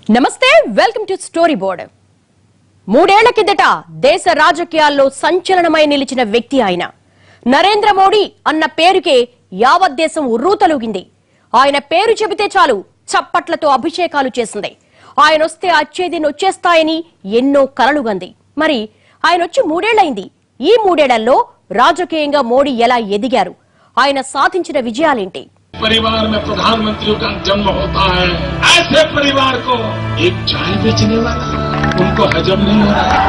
నమస్తే welcome to story board మూడేళ్ల కిందట దేశ రాజకీయాల్లో సంచలనమై నిలిచిన వ్యక్తి ఆయన నరేంద్ర మోడీ అన్న పేరుకే యావత్ దేశం ఉర్రూతలూగింది ఆయన పేరు చెబితే చాలు చప్పట్లతో అభిషేకాలు చేసింది ఆయన వస్తే అచ్చేది నొచ్చేస్తాయని ఎన్నో కలలుగంది మరి ఆయన వచ్చి మూడేళ్లైంది ఈ మూడేళ్లలో రాజకీయంగా మోడీ ఎలా ఎదిగారు ఆయన సాధించిన విజయాలేంటి परिवार में प्रधानमंत्रियों का जन्म होता है ऐसे परिवार को एक चाय बेचने वाला उनको हजम नहीं हो रहा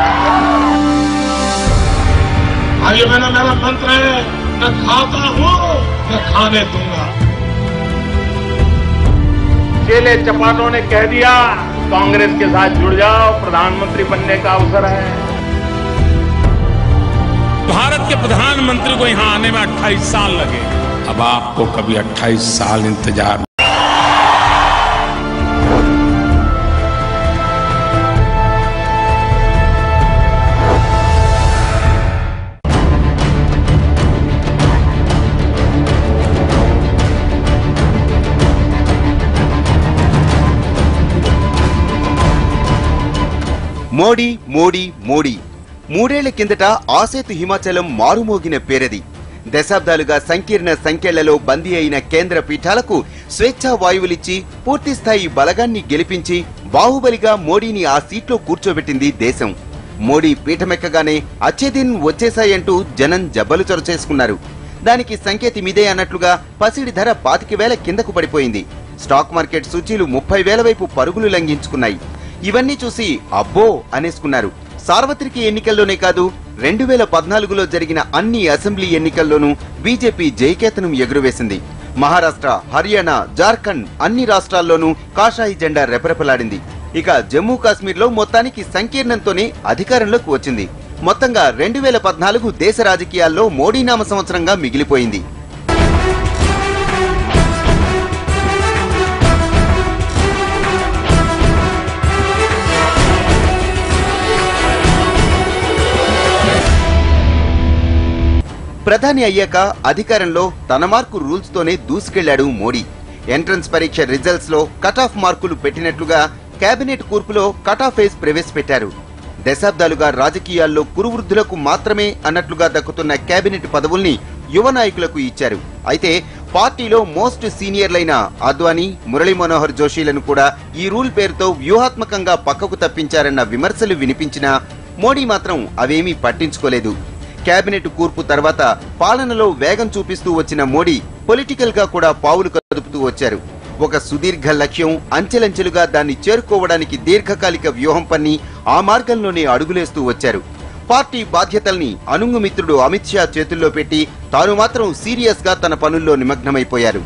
भाइयों बहनों मेरा मंत्र है न खाता हूँ न खाने दूंगा चेले चपाटों ने कह दिया कांग्रेस के साथ जुड़ जाओ प्रधानमंत्री बनने का अवसर है भारत के प्रधानमंत्री को यहाँ आने में 28 साल लगे अब आपको कभी 28 साल इंतजार మోడీ మోడీ మోడీ మూడేళ్ల కిందట ఆసేతు హిమాచలం మారుమోగిన పేరది దశాబ్దాలుగా సంకీర్ణ సంఖ్యలలో బందీ అయిన కేంద్ర పీఠాలకు స్వేచ్ఛా వాయువులిచ్చి పూర్తిస్థాయి బలగాన్ని గెలిపించి బాహుబలిగా మోడీని ఆ సీట్లో కూర్చోబెట్టింది దేశం మోడీ పీఠమెక్కగానే అచ్చేదిన్ వచ్చేశాయంటూ జనం జబ్బలు చొరచేసుకున్నారు దానికి సంకేతమిదే అన్నట్లుగా పసిడి ధర పాతిక వేల కిందకు పడిపోయింది స్టాక్ మార్కెట్ సూచీలు ముప్పై వేల వైపు పరుగులు లంఘించుకున్నాయి ఇవన్నీ చూసి అబ్బో అనేసుకున్నారు సార్వత్రిక ఎన్నికల్లోనే కాదు రెండు వేల పద్నాలుగులో జరిగిన అన్ని అసెంబ్లీ ఎన్నికల్లోనూ బీజేపీ జయకేతనం ఎగురవేసింది మహారాష్ట్ర హర్యానా జార్ఖండ్ అన్ని రాష్ట్రాల్లోనూ కాషాయి జెండా రెపరెపలాడింది ఇక జమ్మూ కాశ్మీర్లో మొత్తానికి సంకీర్ణంతోనే అధికారంలోకి వచ్చింది మొత్తంగా రెండు వేల పద్నాలుగు దేశ రాజకీయాల్లో మోడీ నామ సంవత్సరంగా మిగిలిపోయింది ప్రధాని అయ్యాక అధికారంలో తన మార్కు రూల్స్ తోనే దూసుకెళ్లాడు మోడీ ఎంట్రన్స్ పరీక్ష రిజల్ట్స్ లో కట్ ఆఫ్ మార్కులు పెట్టినట్లుగా కేబినెట్ కూర్పులో కట్ ఆఫ్ ఫేజ్ ప్రవేశపెట్టారు దశాబ్దాలుగా రాజకీయాల్లో కురువృద్ధులకు మాత్రమే అన్నట్లుగా దక్కుతున్న కేబినెట్ పదవుల్ని యువ నాయకులకు ఇచ్చారు అయితే పార్టీలో మోస్ట్ సీనియర్లైన అద్వానీ మురళీ మనోహర్ జోషిలను కూడా ఈ రూల్ పేరుతో వ్యూహాత్మకంగా పక్కకు తప్పించారన్న విమర్శలు వినిపించినా మోడీ మాత్రం అవేమీ పట్టించుకోలేదు కేబినెట్ కూర్పు తర్వాత పాలనలో వేగం చూపిస్తూ వచ్చిన మోడీ పొలిటికల్ గా కూడా పావులు కదుపుతూ వచ్చారు ఒక సుదీర్ఘ లక్ష్యం అంచెలంచెలుగా దాన్ని చేరుకోవడానికి దీర్ఘకాలిక వ్యూహం పన్ని ఆ మార్గంలోనే అడుగులేస్తూ వచ్చారు పార్టీ బాధ్యతల్ని అనుంగు మిత్రుడు అమిత్ షా చేతుల్లో పెట్టి తాను మాత్రం సీరియస్ గా తన పనుల్లో నిమగ్నమైపోయారు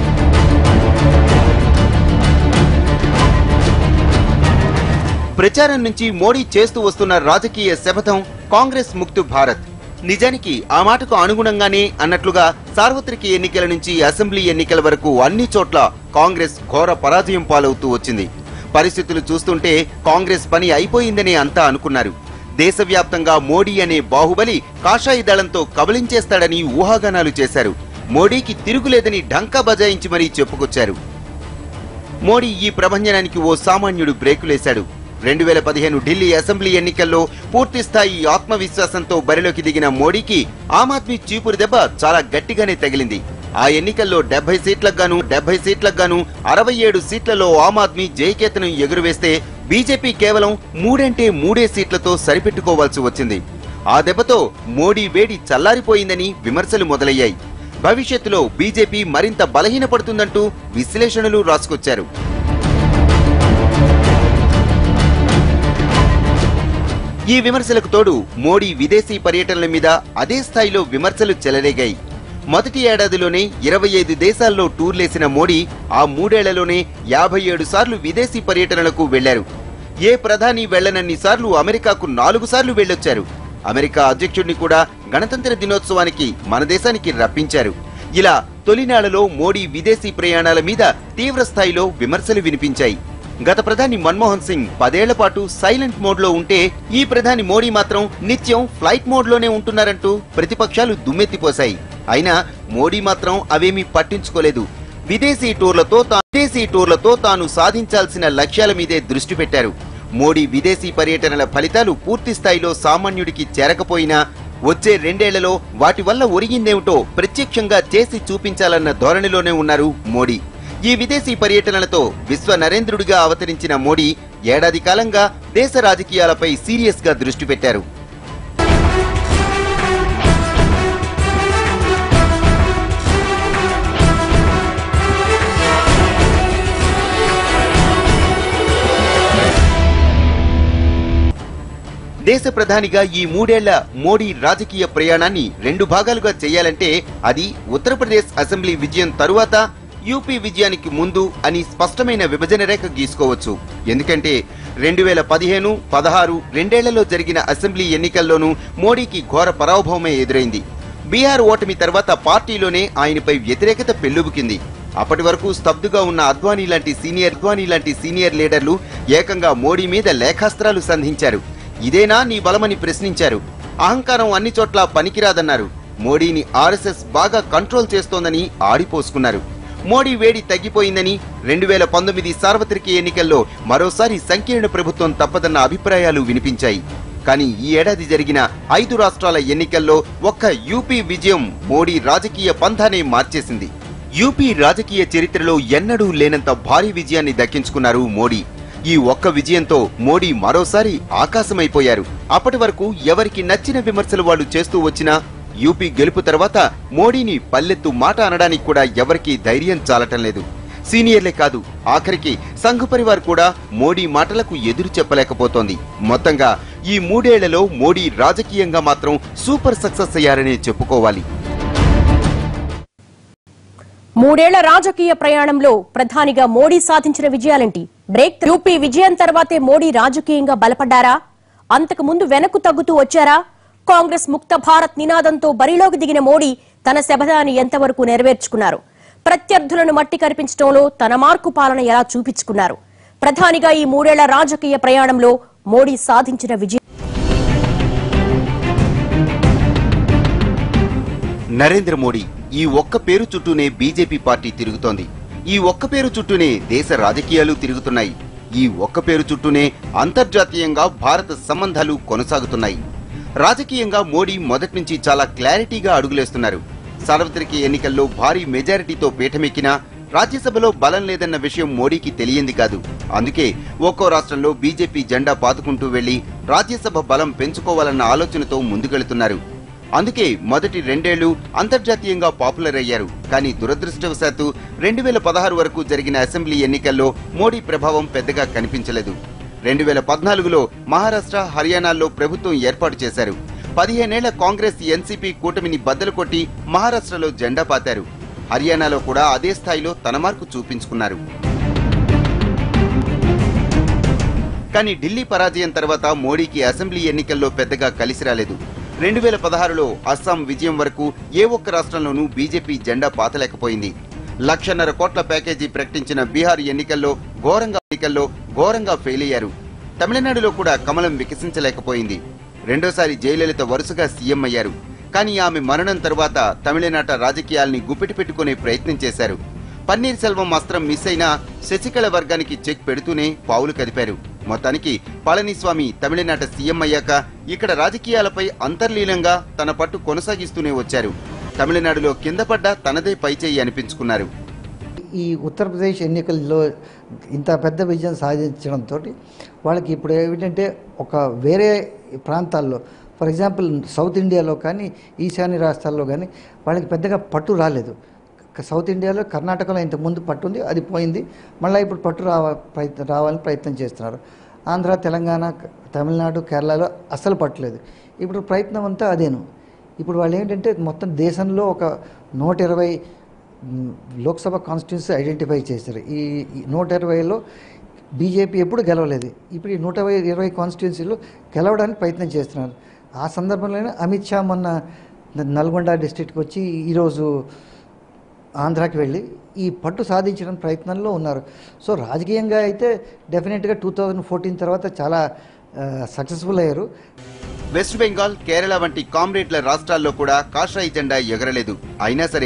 ప్రచారం నుంచి మోడీ చేస్తూ వస్తున్న రాజకీయ శపథం కాంగ్రెస్ ముక్తు భారత్ నిజానికి ఆ మాటకు అనుగుణంగానే అన్నట్లుగా సార్వత్రిక ఎన్నికల నుంచి అసెంబ్లీ ఎన్నికల వరకు అన్ని చోట్ల కాంగ్రెస్ ఘోర పరాజయం పాలవుతూ వచ్చింది పరిస్థితులు చూస్తుంటే కాంగ్రెస్ పని అయిపోయిందనే అంతా అనుకున్నారు దేశవ్యాప్తంగా మోడీ అనే బాహుబలి కాషాయి దళంతో కబలించేస్తాడని ఊహాగానాలు చేశారు మోడీకి తిరుగులేదని ఢంకా బజాయించి మరీ చెప్పుకొచ్చారు మోడీ ఈ ప్రభంజనానికి ఓ సామాన్యుడు బ్రేకులేశాడు రెండు వేల పదిహేను ఢిల్లీ అసెంబ్లీ ఎన్నికల్లో పూర్తి స్థాయి ఆత్మవిశ్వాసంతో బరిలోకి దిగిన మోడీకి ఆమ్ ఆద్మీ చీపురు దెబ్బ చాలా గట్టిగానే తగిలింది ఆ ఎన్నికల్లో డెబ్బై సీట్లకు గాను డెబ్బై సీట్లకు గాను అరవై ఏడు సీట్లలో ఆమ్ ఆద్మీ జయకేతనం ఎగురవేస్తే బీజేపీ కేవలం మూడంటే మూడే సీట్లతో సరిపెట్టుకోవాల్సి వచ్చింది ఆ దెబ్బతో మోడీ వేడి చల్లారిపోయిందని విమర్శలు మొదలయ్యాయి భవిష్యత్తులో బీజేపీ మరింత బలహీనపడుతుందంటూ విశ్లేషణలు రాసుకొచ్చారు ఈ విమర్శలకు తోడు మోడీ విదేశీ పర్యటనల మీద అదే స్థాయిలో విమర్శలు చెలరేగాయి మొదటి ఏడాదిలోనే ఇరవై ఐదు దేశాల్లో టూర్లేసిన మోడీ ఆ మూడేళ్లలోనే యాభై ఏడు సార్లు విదేశీ పర్యటనలకు వెళ్లారు ఏ ప్రధాని వెళ్లనన్ని సార్లు అమెరికాకు నాలుగు సార్లు వెళ్ళొచ్చారు అమెరికా అధ్యక్షుడిని కూడా గణతంత్ర దినోత్సవానికి మన దేశానికి రప్పించారు ఇలా తొలినాళ్లలో మోడీ విదేశీ ప్రయాణాల మీద తీవ్ర స్థాయిలో విమర్శలు వినిపించాయి గత ప్రధాని మన్మోహన్ సింగ్ పదేళ్ల పాటు సైలెంట్ మోడ్ లో ఉంటే ఈ ప్రధాని మోడీ మాత్రం నిత్యం ఫ్లైట్ మోడ్ లోనే ఉంటున్నారంటూ ప్రతిపక్షాలు దుమ్మెత్తిపోశాయి అయినా మోడీ మాత్రం అవేమీ పట్టించుకోలేదు విదేశీ టూర్లతో తా- విదేశీ టూర్లతో తాను సాధించాల్సిన లక్ష్యాల మీదే దృష్టి పెట్టారు మోడీ విదేశీ పర్యటనల ఫలితాలు పూర్తి స్థాయిలో సామాన్యుడికి చేరకపోయినా వచ్చే రెండేళ్లలో వాటి వల్ల ఒరిగిందేమిటో ప్రత్యక్షంగా చేసి చూపించాలన్న ధోరణిలోనే ఉన్నారు మోడీ ఈ విదేశీ పర్యటనలతో విశ్వ నరేంద్రుడిగా అవతరించిన మోడీ ఏడాది కాలంగా దేశ రాజకీయాలపై సీరియస్ గా దృష్టి పెట్టారు దేశ ప్రధానిగా ఈ మూడేళ్ల మోడీ రాజకీయ ప్రయాణాన్ని రెండు భాగాలుగా చేయాలంటే అది ఉత్తరప్రదేశ్ అసెంబ్లీ విజయం తరువాత యూపీ విజయానికి ముందు అని స్పష్టమైన విభజన రేఖ గీసుకోవచ్చు ఎందుకంటే రెండు వేల పదిహేను పదహారు రెండేళ్లలో జరిగిన అసెంబ్లీ ఎన్నికల్లోనూ మోడీకి ఘోర పరాభవమే ఎదురైంది బీహార్ ఓటమి తర్వాత పార్టీలోనే ఆయనపై వ్యతిరేకత పెల్లుబుకింది అప్పటి వరకు స్తబ్దుగా ఉన్న అద్వానీ లాంటి సీనియర్ అద్వానీ లాంటి సీనియర్ లీడర్లు ఏకంగా మోడీ మీద లేఖాస్త్రాలు సంధించారు ఇదేనా నీ బలమని ప్రశ్నించారు అహంకారం అన్ని చోట్ల పనికిరాదన్నారు మోడీని ఆర్ఎస్ఎస్ బాగా కంట్రోల్ చేస్తోందని ఆడిపోసుకున్నారు మోడీ వేడి తగ్గిపోయిందని రెండు వేల పంతొమ్మిది సార్వత్రిక ఎన్నికల్లో మరోసారి సంకీర్ణ ప్రభుత్వం తప్పదన్న అభిప్రాయాలు వినిపించాయి కానీ ఈ ఏడాది జరిగిన ఐదు రాష్ట్రాల ఎన్నికల్లో ఒక్క యూపీ విజయం మోడీ రాజకీయ పంథానే మార్చేసింది యూపీ రాజకీయ చరిత్రలో ఎన్నడూ లేనంత భారీ విజయాన్ని దక్కించుకున్నారు మోడీ ఈ ఒక్క విజయంతో మోడీ మరోసారి ఆకాశమైపోయారు అప్పటి వరకు ఎవరికి నచ్చిన విమర్శలు వాళ్ళు చేస్తూ వచ్చినా యూపీ గెలుపు తర్వాత మోడీని పల్లెత్తు మాట అనడానికి కూడా ఎవరికీ ధైర్యం చాలటం లేదు సీనియర్లే కాదు ఆఖరికి సంఘ పరివార్ కూడా మోడీ మాటలకు ఎదురు చెప్పలేకపోతోంది మొత్తంగా ఈ మూడేళ్లలో మోడీ రాజకీయంగా మాత్రం సూపర్ సక్సెస్ అయ్యారనే చెప్పుకోవాలి మూడేళ్ల రాజకీయ ప్రయాణంలో ప్రధానిగా మోడీ సాధించిన విజయాలేంటి బ్రేక్ యూపీ విజయం తర్వాతే మోడీ రాజకీయంగా బలపడ్డారా అంతకు ముందు వెనక్కు తగ్గుతూ వచ్చారా కాంగ్రెస్ ముక్త భారత్ నినాదంతో బరిలోకి దిగిన మోడీ తన శబదాన్ని ఎంతవరకు నెరవేర్చుకున్నారు ప్రత్యర్థులను మట్టి కరిపించడంలో తన మార్కు పాలన ఎలా చూపించుకున్నారు ప్రధానిగా ఈ మూడేళ్ల రాజకీయ ప్రయాణంలో మోడీ సాధించిన విజయం నరేంద్ర మోడీ ఈ ఒక్క పేరు చుట్టూనే బీజేపీ పార్టీ తిరుగుతోంది ఈ ఒక్క పేరు చుట్టూనే దేశ రాజకీయాలు తిరుగుతున్నాయి ఈ ఒక్క పేరు చుట్టూనే అంతర్జాతీయంగా భారత సంబంధాలు కొనసాగుతున్నాయి రాజకీయంగా మోడీ మొదటి నుంచి చాలా క్లారిటీగా అడుగులేస్తున్నారు సార్వత్రిక ఎన్నికల్లో భారీ మెజారిటీతో పీఠమెక్కినా రాజ్యసభలో బలం లేదన్న విషయం మోడీకి తెలియంది కాదు అందుకే ఒక్కో రాష్ట్రంలో బీజేపీ జెండా పాతుకుంటూ వెళ్లి రాజ్యసభ బలం పెంచుకోవాలన్న ఆలోచనతో ముందుకెళ్తున్నారు అందుకే మొదటి రెండేళ్లు అంతర్జాతీయంగా పాపులర్ అయ్యారు కానీ దురదృష్టవశాత్తు రెండు వేల పదహారు వరకు జరిగిన అసెంబ్లీ ఎన్నికల్లో మోడీ ప్రభావం పెద్దగా కనిపించలేదు రెండు వేల పద్నాలుగులో మహారాష్ట్ర హర్యానాల్లో ప్రభుత్వం ఏర్పాటు చేశారు పదిహేనేళ్ల కాంగ్రెస్ ఎన్సీపీ కూటమిని బద్దలు కొట్టి మహారాష్ట్రలో జెండా పాతారు హర్యానాలో కూడా అదే స్థాయిలో తన మార్కు చూపించుకున్నారు కానీ ఢిల్లీ పరాజయం తర్వాత మోడీకి అసెంబ్లీ ఎన్నికల్లో పెద్దగా కలిసి రాలేదు రెండు వేల పదహారులో అస్సాం విజయం వరకు ఏ ఒక్క రాష్ట్రంలోనూ బీజేపీ జెండా పాతలేకపోయింది లక్షన్నర కోట్ల ప్యాకేజీ ప్రకటించిన బీహార్ ఎన్నికల్లో ఘోరంగా ఎన్నికల్లో ఘోరంగా ఫెయిల్ అయ్యారు తమిళనాడులో కూడా కమలం వికసించలేకపోయింది రెండోసారి జయలలిత వరుసగా సీఎం అయ్యారు కానీ ఆమె మరణం తరువాత తమిళనాట రాజకీయాల్ని గుప్పిటి పెట్టుకునే ప్రయత్నం చేశారు పన్నీర్ సెల్వం అస్త్రం మిస్ అయినా శశికళ వర్గానికి చెక్ పెడుతూనే పావులు కదిపారు మొత్తానికి పళనిస్వామి తమిళనాట సీఎం అయ్యాక ఇక్కడ రాజకీయాలపై అంతర్లీనంగా తన పట్టు కొనసాగిస్తూనే వచ్చారు తమిళనాడులో కింద పడ్డ తనదే పైచేయి అనిపించుకున్నారు ఈ ఉత్తరప్రదేశ్ ఎన్నికల్లో ఇంత పెద్ద విజయం సాధించడంతో వాళ్ళకి ఇప్పుడు ఏమిటంటే ఒక వేరే ప్రాంతాల్లో ఫర్ ఎగ్జాంపుల్ సౌత్ ఇండియాలో కానీ ఈశాన్య రాష్ట్రాల్లో కానీ వాళ్ళకి పెద్దగా పట్టు రాలేదు క- సౌత్ ఇండియాలో కర్ణాటకలో ఇంత ముందు పట్టు ఉంది అది పోయింది మళ్ళీ ఇప్పుడు పట్టు రావ ప్రయత్నం రావాలని ప్రయత్నం చేస్తున్నారు ఆంధ్ర తెలంగాణ క- తమిళనాడు కేరళలో అస్సలు పట్టలేదు ఇప్పుడు ప్రయత్నం అంతా అదేను ఇప్పుడు వాళ్ళు ఏంటంటే మొత్తం దేశంలో ఒక నూట ఇరవై మ్, లోక్సభ కాన్స్టిట్యున్సీ ఐడెంటిఫై చేశారు ఈ ఈ నూట ఇరవైలో బీజేపీ ఎప్పుడు గెలవలేదు ఇప్పుడు ఈ నూట ఇరవై ఇరవై కాన్స్టిట్యున్సీలో గెలవడానికి ప్రయత్నం చేస్తున్నారు ఆ సందర్భంలోనే అమిత్ షా మొన్న న- నల్గొండ డిస్ట్రిక్ట్కి వచ్చి ఈరోజు ఆంధ్రాకి వెళ్ళి ఈ పట్టు సాధించడం ప్రయత్నంలో ఉన్నారు సో రాజకీయంగా అయితే డెఫినెట్గా టూ థౌజండ్ ఫోర్టీన్ తర్వాత చాలా సక్సెస్ఫుల్ అయ్యారు వెస్ట్ బెంగాల్ కేరళ వంటి కామ్రేడ్ల రాష్ట్రాల్లో కూడా కాషాయ జెండా ఎగరలేదు అయినా సరే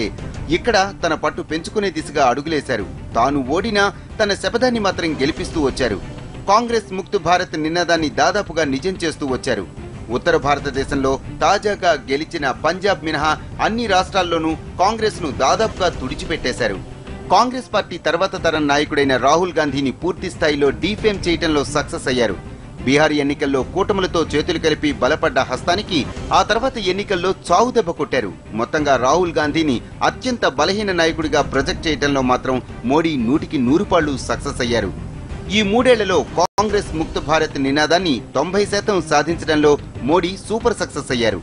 ఇక్కడ తన పట్టు పెంచుకునే దిశగా అడుగులేశారు తాను ఓడినా తన శపథాన్ని మాత్రం గెలిపిస్తూ వచ్చారు కాంగ్రెస్ ముక్తు భారత్ నినాదాన్ని దాదాపుగా నిజం చేస్తూ వచ్చారు ఉత్తర భారతదేశంలో తాజాగా గెలిచిన పంజాబ్ మినహా అన్ని రాష్ట్రాల్లోనూ కాంగ్రెస్ ను దాదాపుగా తుడిచిపెట్టేశారు కాంగ్రెస్ పార్టీ తర్వాత తరం నాయకుడైన రాహుల్ గాంధీని పూర్తి స్థాయిలో డీఫేమ్ చేయటంలో సక్సెస్ అయ్యారు బీహార్ ఎన్నికల్లో కూటములతో చేతులు కలిపి బలపడ్డ హస్తానికి ఆ తర్వాత ఎన్నికల్లో చావు దెబ్బ కొట్టారు మొత్తంగా రాహుల్ గాంధీని అత్యంత బలహీన నాయకుడిగా ప్రొజెక్ట్ చేయడంలో మాత్రం మోడీ నూటికి నూరు పాళ్లు సక్సెస్ అయ్యారు ఈ మూడేళ్లలో కాంగ్రెస్ ముక్త భారత్ నినాదాన్ని తొంభై శాతం సాధించడంలో మోడీ సూపర్ సక్సెస్ అయ్యారు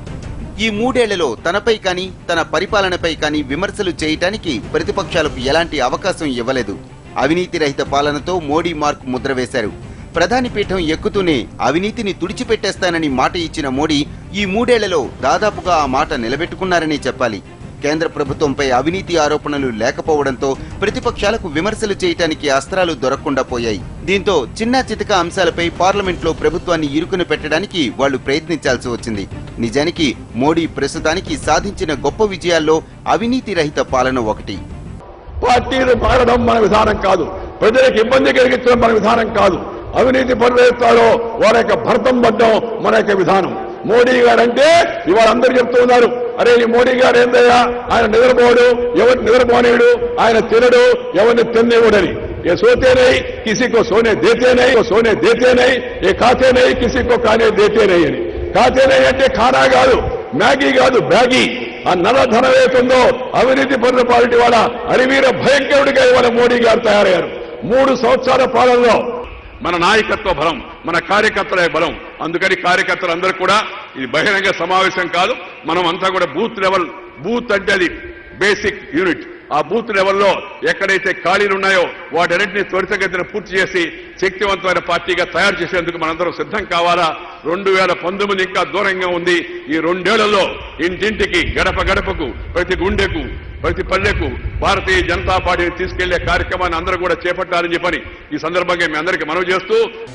ఈ మూడేళ్లలో తనపై కానీ తన పరిపాలనపై కానీ విమర్శలు చేయటానికి ప్రతిపక్షాలకు ఎలాంటి అవకాశం ఇవ్వలేదు అవినీతి రహిత పాలనతో మోడీ మార్క్ ముద్ర వేశారు ప్రధాని పీఠం ఎక్కుతూనే అవినీతిని తుడిచిపెట్టేస్తానని మాట ఇచ్చిన మోడీ ఈ మూడేళ్లలో దాదాపుగా ఆ మాట నిలబెట్టుకున్నారనే చెప్పాలి కేంద్ర ప్రభుత్వంపై అవినీతి ఆరోపణలు లేకపోవడంతో ప్రతిపక్షాలకు విమర్శలు చేయటానికి అస్త్రాలు దొరకకుండా పోయాయి దీంతో చిన్న చితక అంశాలపై పార్లమెంట్లో ప్రభుత్వాన్ని ఇరుకుని పెట్టడానికి వాళ్లు ప్రయత్నించాల్సి వచ్చింది నిజానికి మోడీ ప్రస్తుతానికి సాధించిన గొప్ప విజయాల్లో అవినీతి రహిత పాలన ఒకటి పార్టీలు మారడం మన విధానం కాదు ప్రజలకు ఇబ్బంది కలిగించడం మన విధానం కాదు అవినీతి పరులెత్తారో వారి యొక్క భర్తం పడ్డం మన యొక్క విధానం మోడీ గారు అంటే ఇవాళ అందరూ చెప్తూ ఉన్నారు అరే ఈ మోడీ గారు ఏందయ్యా ఆయన నిద్రపోడు ఎవరు నిద్రపోనేడు ఆయన తినడు ఎవరిని తిన్నేవుడని ये सोते नहीं किसी को सोने देते नहीं को सोने देते नहीं ये खाते नहीं किसी को खाने देते नहीं అని కాతే नहीं అంటే ఖానా కాదు మ్యాగీ కాదు బ్యాగీ ఆ నల్లధనం ఏతుందో అవినీతి పరుల పార్టీ వాళ్ళ అరివీర భయంకరుడిగా ఇవాళ మోడీ గారు తయారయ్యారు మూడు సంవత్సరాల పాలనలో మన నాయకత్వ బలం మన కార్యకర్తల బలం అందుకని కార్యకర్తలందరూ కూడా ఇది బహిరంగ సమావేశం కాదు మనం అంతా కూడా బూత్ లెవెల్ బూత్ అంటే అది బేసిక్ యూనిట్ ఆ బూత్ లెవెల్లో ఎక్కడైతే ఖాళీలు ఉన్నాయో వాటన్నింటినీ త్వరితగతిన పూర్తి చేసి శక్తివంతమైన పార్టీగా తయారు చేసేందుకు మనందరం సిద్ధం కావాలా రెండు వేల పంతొమ్మిది ఇంకా దూరంగా ఉంది ఈ రెండేళ్లలో ఇంటింటికి గడప గడపకు ప్రతి గుండెకు ప్రతి పల్లెకు భారతీయ జనతా పార్టీని తీసుకెళ్లే కార్యక్రమాన్ని అందరూ కూడా చేపట్టాలని చెప్పని ఈ సందర్భంగా మీ అందరికీ మనవి చేస్తూ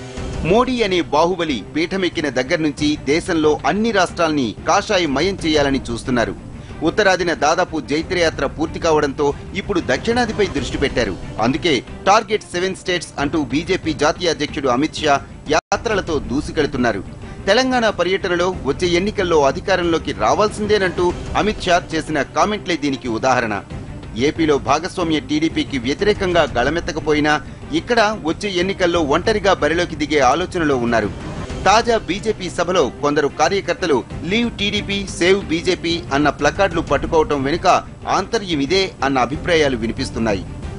మోడీ అనే బాహుబలి పీఠమెక్కిన దగ్గర నుంచి దేశంలో అన్ని రాష్ట్రాల్ని కాషాయమయం చేయాలని చూస్తున్నారు ఉత్తరాదిన దాదాపు జైత్రయాత్ర పూర్తి కావడంతో ఇప్పుడు దక్షిణాదిపై దృష్టి పెట్టారు అందుకే టార్గెట్ సెవెన్ స్టేట్స్ అంటూ బీజేపీ జాతీయ అధ్యక్షుడు అమిత్ షా యాత్రలతో దూసుకెళ్తున్నారు తెలంగాణ పర్యటనలో వచ్చే ఎన్నికల్లో అధికారంలోకి రావాల్సిందేనంటూ అమిత్ షా చేసిన కామెంట్లే దీనికి ఉదాహరణ ఏపీలో భాగస్వామ్య టీడీపీకి వ్యతిరేకంగా గళమెత్తకపోయినా ఇక్కడ వచ్చే ఎన్నికల్లో ఒంటరిగా బరిలోకి దిగే ఆలోచనలో ఉన్నారు తాజా బీజేపీ సభలో కొందరు కార్యకర్తలు లీవ్ టీడీపీ సేవ్ బీజేపీ అన్న ప్లకార్డులు పట్టుకోవటం వెనుక ఆంతర్యం ఇదే అన్న అభిప్రాయాలు వినిపిస్తున్నాయి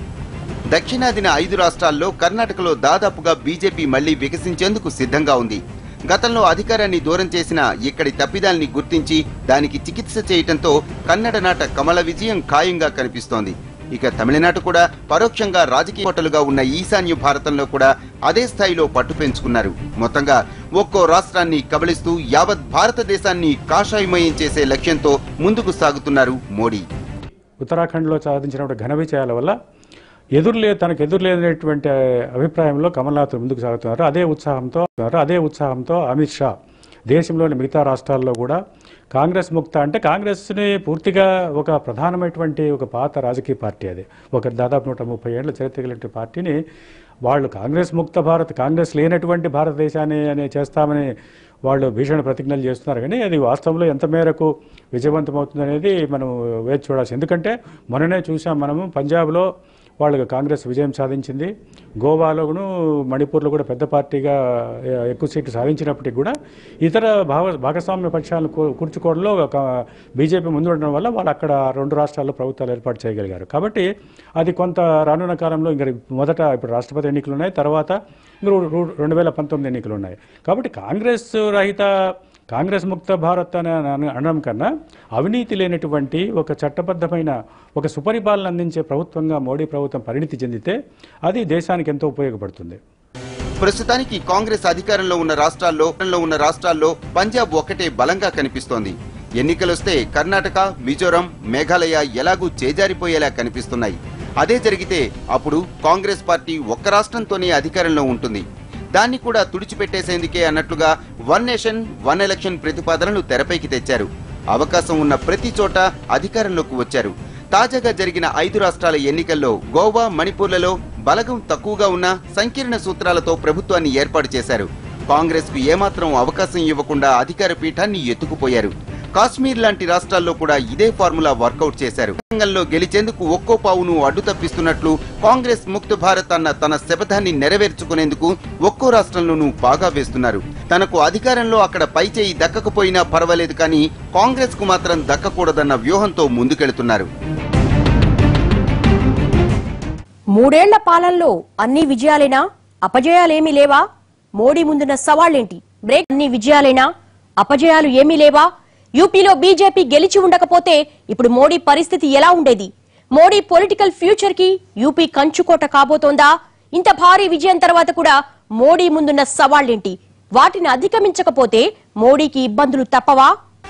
దక్షిణాదిన ఐదు రాష్ట్రాల్లో కర్ణాటకలో దాదాపుగా బీజేపీ మళ్లీ వికసించేందుకు సిద్ధంగా ఉంది గతంలో అధికారాన్ని దూరం చేసిన ఇక్కడి తప్పిదాల్ని గుర్తించి దానికి చికిత్స చేయటంతో కన్నడ నాట కమల విజయం ఖాయంగా కనిపిస్తోంది ఇక తమిళనాడు కూడా పరోక్షంగా రాజకీయ కోటలుగా ఉన్న ఈశాన్య భారతంలో కూడా అదే స్థాయిలో పట్టు పెంచుకున్నారు మొత్తంగా ఒక్కో రాష్ట్రాన్ని కబళిస్తూ యావత్ భారతదేశాన్ని కాషాయమయం చేసే లక్ష్యంతో ముందుకు సాగుతున్నారు మోడీ ఉత్తరాఖండ్లో సాధించినటువంటి ఘన విజయాల వల్ల ఎదురులే తనకు ఎదురులేనటువంటి అభిప్రాయంలో కమల్నాథ్ ముందుకు సాగుతున్నారు అదే ఉత్సాహంతో అదే ఉత్సాహంతో అమిత్ షా దేశంలోని మిగతా రాష్ట్రాల్లో కూడా కాంగ్రెస్ ముక్త అంటే కాంగ్రెస్ని పూర్తిగా ఒక ప్రధానమైనటువంటి ఒక పాత రాజకీయ పార్టీ అది ఒక దాదాపు నూట ముప్పై ఏళ్ళ చరిత్ర కలిగిన పార్టీని వాళ్ళు కాంగ్రెస్ ముక్త భారత్ కాంగ్రెస్ లేనటువంటి భారతదేశాన్ని అని చేస్తామని వాళ్ళు భీషణ ప్రతిజ్ఞలు చేస్తున్నారు కానీ అది వాస్తవంలో ఎంత మేరకు విజయవంతమవుతుంది అనేది మనం వేచి చూడాల్సి ఎందుకంటే మొన్ననే చూసాం మనము పంజాబ్లో వాళ్ళు కాంగ్రెస్ విజయం సాధించింది గోవాలోను మణిపూర్లో కూడా పెద్ద పార్టీగా ఎ- ఎక్కువ సీట్లు సాధించినప్పటికీ కూడా ఇతర భావ భాగస్వామ్య పక్షాలను కూ- కూర్చుకోవడంలో ఒక బీజేపీ ముందు ఉండడం వల్ల వాళ్ళు అక్కడ రెండు రాష్ట్రాల్లో ప్రభుత్వాలు ఏర్పాటు చేయగలిగారు కాబట్టి అది కొంత రానున్న కాలంలో ఇంకా మొదట ఇప్పుడు రాష్ట్రపతి ఎన్నికలు ఉన్నాయి తర్వాత ఇంకా రు- రెండు వేల పంతొమ్మిది ఎన్నికలు ఉన్నాయి కాబట్టి కాంగ్రెస్ రహిత కాంగ్రెస్ ముక్త భారత్ అని అన- అనడం కన్నా అవినీతి లేనటువంటి ఒక చట్టబద్ధమైన ఒక సుపరిపాలన అందించే ప్రభుత్వంగా మోడీ ప్రభుత్వం పరిణితి చెందితే అది దేశానికి ఎంతో ఉపయోగపడుతుంది ప్రస్తుతానికి కాంగ్రెస్ అధికారంలో ఉన్న రాష్ట్రాల్లో లో ఉన్న రాష్ట్రాల్లో పంజాబ్ ఒక్కటే బలంగా కనిపిస్తోంది ఎన్నికలొస్తే కర్ణాటక మిజోరం మేఘాలయ ఎలాగూ చేజారిపోయేలా కనిపిస్తున్నాయి అదే జరిగితే అప్పుడు కాంగ్రెస్ పార్టీ ఒక్క రాష్ట్రంతోనే అధికారంలో ఉంటుంది దాన్ని కూడా తుడిచిపెట్టేసేందుకే అన్నట్లుగా వన్ నేషన్ వన్ ఎలక్షన్ ప్రతిపాదనలు తెరపైకి తెచ్చారు అవకాశం ఉన్న ప్రతి చోట అధికారంలోకి వచ్చారు తాజాగా జరిగిన ఐదు రాష్ట్రాల ఎన్నికల్లో గోవా మణిపూర్లలో బలగం తక్కువగా ఉన్న సంకీర్ణ సూత్రాలతో ప్రభుత్వాన్ని ఏర్పాటు చేశారు కాంగ్రెస్ కు ఏమాత్రం అవకాశం ఇవ్వకుండా అధికార పీఠాన్ని ఎత్తుకుపోయారు కాశ్మీర్ లాంటి రాష్ట్రాల్లో కూడా ఇదే ఫార్ములా వర్కౌట్ చేశారు రంగంలో గెలిచేందుకు ఒక్కో పావును అడ్డు తప్పిస్తున్నట్లు కాంగ్రెస్ ముక్త భారత్ అన్న తన శపథాన్ని నెరవేర్చుకునేందుకు ఒక్కో రాష్ట్రంలోనూ పాగా వేస్తున్నారు తనకు అధికారంలో అక్కడ పైచేయి దక్కకపోయినా పర్వాలేదు కానీ కాంగ్రెస్ కు మాత్రం దక్కకూడదన్న వ్యూహంతో ముందుకెళ్తున్నారు మూడేళ్ల పాలనలో అన్ని విజయాలేనా అపజయాలేమీ లేవా మోడీ ముందున్న సవాళ్లేంటి బ్రేక్ అన్ని విజయాలేనా అపజయాలు ఏమీ లేవా యూపీలో బీజేపీ గెలిచి ఉండకపోతే ఇప్పుడు మోడీ పరిస్థితి ఎలా ఉండేది మోడీ పొలిటికల్ ఫ్యూచర్ కి యూపీ కంచుకోట కాబోతోందా ఇంత భారీ విజయం తర్వాత కూడా మోడీ ముందున్న సవాళ్లేంటి వాటిని అధిగమించకపోతే మోడీకి ఇబ్బందులు తప్పవా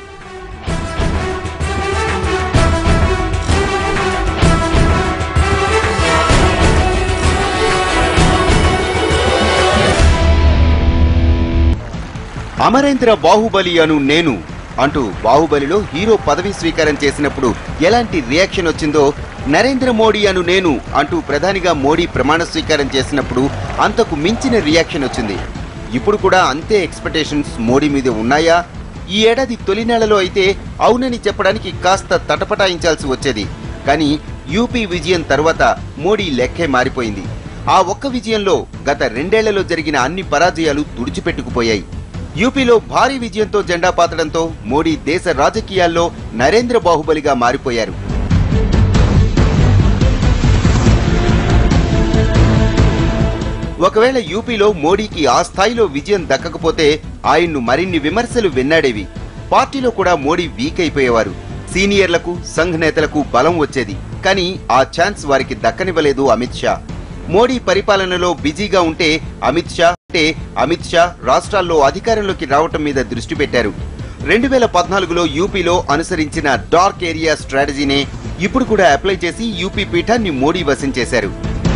అమరేంద్ర బాహుబలి అను నేను అంటూ బాహుబలిలో హీరో పదవి స్వీకారం చేసినప్పుడు ఎలాంటి రియాక్షన్ వచ్చిందో నరేంద్ర మోడీ అను నేను అంటూ ప్రధానిగా మోడీ ప్రమాణ స్వీకారం చేసినప్పుడు అంతకు మించిన రియాక్షన్ వచ్చింది ఇప్పుడు కూడా అంతే ఎక్స్పెక్టేషన్స్ మోడీ మీద ఉన్నాయా ఈ ఏడాది తొలి నెలలో అయితే అవునని చెప్పడానికి కాస్త తటపటాయించాల్సి వచ్చేది కానీ యూపీ విజయం తర్వాత మోడీ లెక్కే మారిపోయింది ఆ ఒక్క విజయంలో గత రెండేళ్లలో జరిగిన అన్ని పరాజయాలు తుడిచిపెట్టుకుపోయాయి యూపీలో భారీ విజయంతో జెండా పాతడంతో మోడీ దేశ రాజకీయాల్లో నరేంద్ర బాహుబలిగా మారిపోయారు ఒకవేళ యూపీలో మోడీకి ఆ స్థాయిలో విజయం దక్కకపోతే ఆయన్ను మరిన్ని విమర్శలు వెన్నాడేవి పార్టీలో కూడా మోడీ వీక్ అయిపోయేవారు సీనియర్లకు సంఘ్ నేతలకు బలం వచ్చేది కానీ ఆ ఛాన్స్ వారికి దక్కనివ్వలేదు అమిత్ షా మోడీ పరిపాలనలో బిజీగా ఉంటే అమిత్ షా అంటే అమిత్ షా రాష్ట్రాల్లో అధికారంలోకి రావటం మీద దృష్టి పెట్టారు రెండు వేల పద్నాలుగులో యూపీలో అనుసరించిన డార్క్ ఏరియా స్ట్రాటజీనే ఇప్పుడు కూడా అప్లై చేసి యూపీ పీఠాన్ని మోడీ వశించేశారు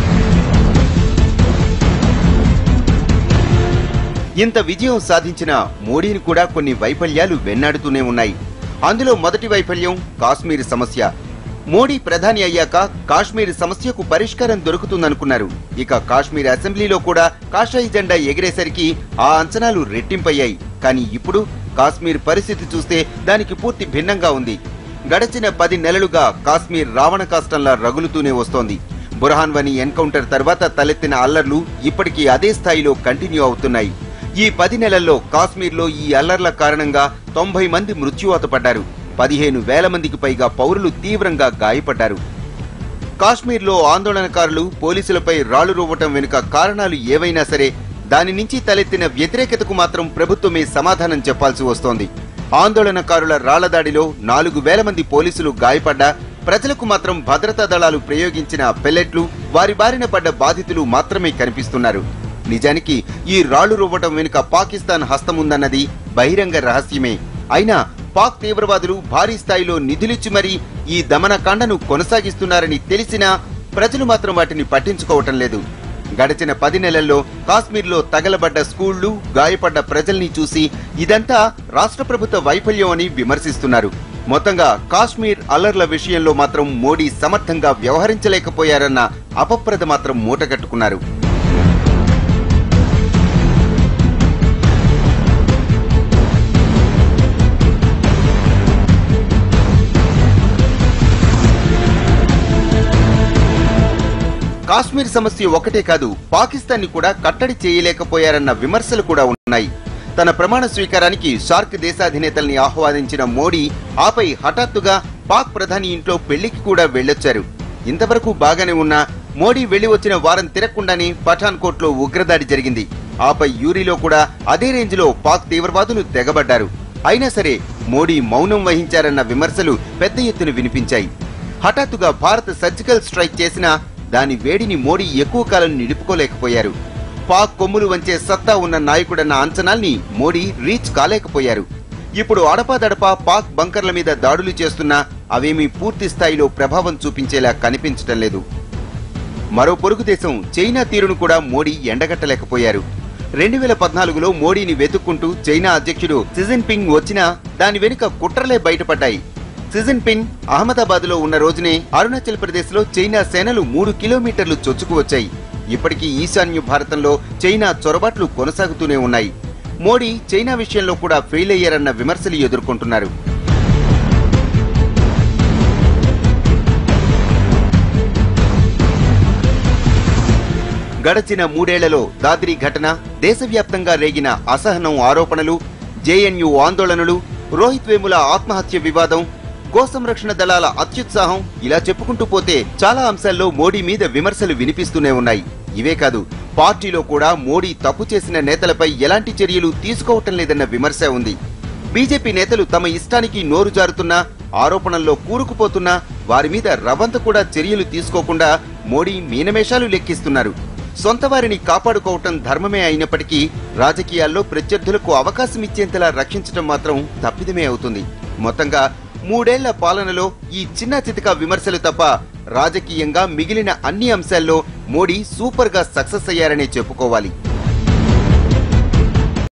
ఇంత విజయం సాధించిన మోడీని కూడా కొన్ని వైఫల్యాలు వెన్నాడుతూనే ఉన్నాయి అందులో మొదటి వైఫల్యం కాశ్మీర్ సమస్య మోడీ ప్రధాని అయ్యాక కాశ్మీర్ సమస్యకు పరిష్కారం దొరుకుతుందనుకున్నారు ఇక కాశ్మీర్ అసెంబ్లీలో కూడా కాషాయి జెండా ఎగిరేసరికి ఆ అంచనాలు రెట్టింపయ్యాయి కానీ ఇప్పుడు కాశ్మీర్ పరిస్థితి చూస్తే దానికి పూర్తి భిన్నంగా ఉంది గడచిన పది నెలలుగా కాశ్మీర్ రావణ కాష్టంలా రగులుతూనే వస్తోంది బుర్హాన్ వని ఎన్కౌంటర్ తర్వాత తలెత్తిన అల్లర్లు ఇప్పటికీ అదే స్థాయిలో కంటిన్యూ అవుతున్నాయి ఈ పది నెలల్లో కాశ్మీర్లో ఈ అల్లర్ల కారణంగా తొంభై మంది మృత్యువాత పడ్డారు పదిహేను వేల మందికి పైగా పౌరులు తీవ్రంగా గాయపడ్డారు కాశ్మీర్లో ఆందోళనకారులు పోలీసులపై రాళ్లు రువ్వటం వెనుక కారణాలు ఏవైనా సరే దాని నుంచి తలెత్తిన వ్యతిరేకతకు మాత్రం ప్రభుత్వమే సమాధానం చెప్పాల్సి వస్తోంది ఆందోళనకారుల రాళ్ల దాడిలో నాలుగు వేల మంది పోలీసులు గాయపడ్డా ప్రజలకు మాత్రం భద్రతా దళాలు ప్రయోగించిన పెల్లెట్లు వారి బారిన పడ్డ బాధితులు మాత్రమే కనిపిస్తున్నారు నిజానికి ఈ రాళ్లు రువ్వటం వెనుక పాకిస్తాన్ హస్తముందన్నది బహిరంగ రహస్యమే అయినా పాక్ తీవ్రవాదులు భారీ స్థాయిలో నిధులిచ్చి మరీ ఈ దమనకాండను కొనసాగిస్తున్నారని తెలిసినా ప్రజలు మాత్రం వాటిని పట్టించుకోవటం లేదు గడిచిన పది నెలల్లో కాశ్మీర్లో తగలబడ్డ స్కూళ్లు గాయపడ్డ ప్రజల్ని చూసి ఇదంతా రాష్ట్ర ప్రభుత్వ వైఫల్యం అని విమర్శిస్తున్నారు మొత్తంగా కాశ్మీర్ అల్లర్ల విషయంలో మాత్రం మోడీ సమర్థంగా వ్యవహరించలేకపోయారన్న అపప్రద మాత్రం మూటగట్టుకున్నారు కాశ్మీర్ సమస్య ఒకటే కాదు పాకిస్తాన్ ని కూడా కట్టడి చేయలేకపోయారన్న విమర్శలు కూడా ఉన్నాయి తన ప్రమాణ స్వీకారానికి షార్క్ దేశాధినేతల్ని ఆహ్వానించిన మోడీ ఆపై హఠాత్తుగా పాక్ ప్రధాని ఇంట్లో పెళ్లికి కూడా వెళ్ళొచ్చారు ఇంతవరకు బాగానే ఉన్నా మోడీ వెళ్లి వచ్చిన వారం తిరగకుండానే పఠాన్ కోట్లో ఉగ్రదాడి జరిగింది ఆపై యూరిలో కూడా అదే రేంజ్ లో పాక్ తీవ్రవాదులు తెగబడ్డారు అయినా సరే మోడీ మౌనం వహించారన్న విమర్శలు పెద్ద ఎత్తున వినిపించాయి హఠాత్తుగా భారత్ సర్జికల్ స్ట్రైక్ చేసినా దాని వేడిని మోడీ ఎక్కువ కాలం నిలుపుకోలేకపోయారు పాక్ కొమ్ములు వంచే సత్తా ఉన్న నాయకుడన్న అంచనాల్ని మోడీ రీచ్ కాలేకపోయారు ఇప్పుడు అడపాదడపా పాక్ బంకర్ల మీద దాడులు చేస్తున్నా అవేమీ పూర్తి స్థాయిలో ప్రభావం చూపించేలా కనిపించటం లేదు మరో పొరుగు దేశం చైనా తీరును కూడా మోడీ ఎండగట్టలేకపోయారు రెండు వేల పద్నాలుగులో మోడీని వెతుక్కుంటూ చైనా అధ్యక్షుడు జిజిన్పింగ్ వచ్చినా దాని వెనుక కుట్రలే బయటపడ్డాయి సిజిన్ పిన్ అహ్మదాబాద్ లో ఉన్న రోజునే అరుణాచల్ ప్రదేశ్ లో చైనా సేనలు మూడు కిలోమీటర్లు చొచ్చుకు వచ్చాయి ఇప్పటికీ ఈశాన్య భారతంలో చైనా చొరబాట్లు కొనసాగుతూనే ఉన్నాయి మోడీ చైనా విషయంలో కూడా ఫెయిల్ అయ్యారన్న విమర్శలు ఎదుర్కొంటున్నారు గడచిన మూడేళ్లలో దాద్రి ఘటన దేశవ్యాప్తంగా రేగిన అసహనం ఆరోపణలు జేఎన్యూ ఆందోళనలు రోహిత్ వేముల ఆత్మహత్య వివాదం గోసంరక్షణ దళాల అత్యుత్సాహం ఇలా చెప్పుకుంటూ పోతే చాలా అంశాల్లో మోడీ మీద విమర్శలు వినిపిస్తూనే ఉన్నాయి ఇవే కాదు పార్టీలో కూడా మోడీ తప్పు చేసిన నేతలపై ఎలాంటి చర్యలు తీసుకోవటం లేదన్న విమర్శ ఉంది బీజేపీ నేతలు తమ ఇష్టానికి నోరు జారుతున్నా ఆరోపణల్లో కూరుకుపోతున్నా వారి మీద రవంత కూడా చర్యలు తీసుకోకుండా మోడీ మీనమేషాలు లెక్కిస్తున్నారు సొంత వారిని కాపాడుకోవటం ధర్మమే అయినప్పటికీ రాజకీయాల్లో ప్రత్యర్థులకు అవకాశం ఇచ్చేంతలా రక్షించటం మాత్రం తప్పిదమే అవుతుంది మొత్తంగా మూడేళ్ల పాలనలో ఈ చిన్న చితక విమర్శలు తప్ప రాజకీయంగా మిగిలిన అన్ని అంశాల్లో మోడీ సూపర్ గా సక్సెస్ అయ్యారనే చెప్పుకోవాలి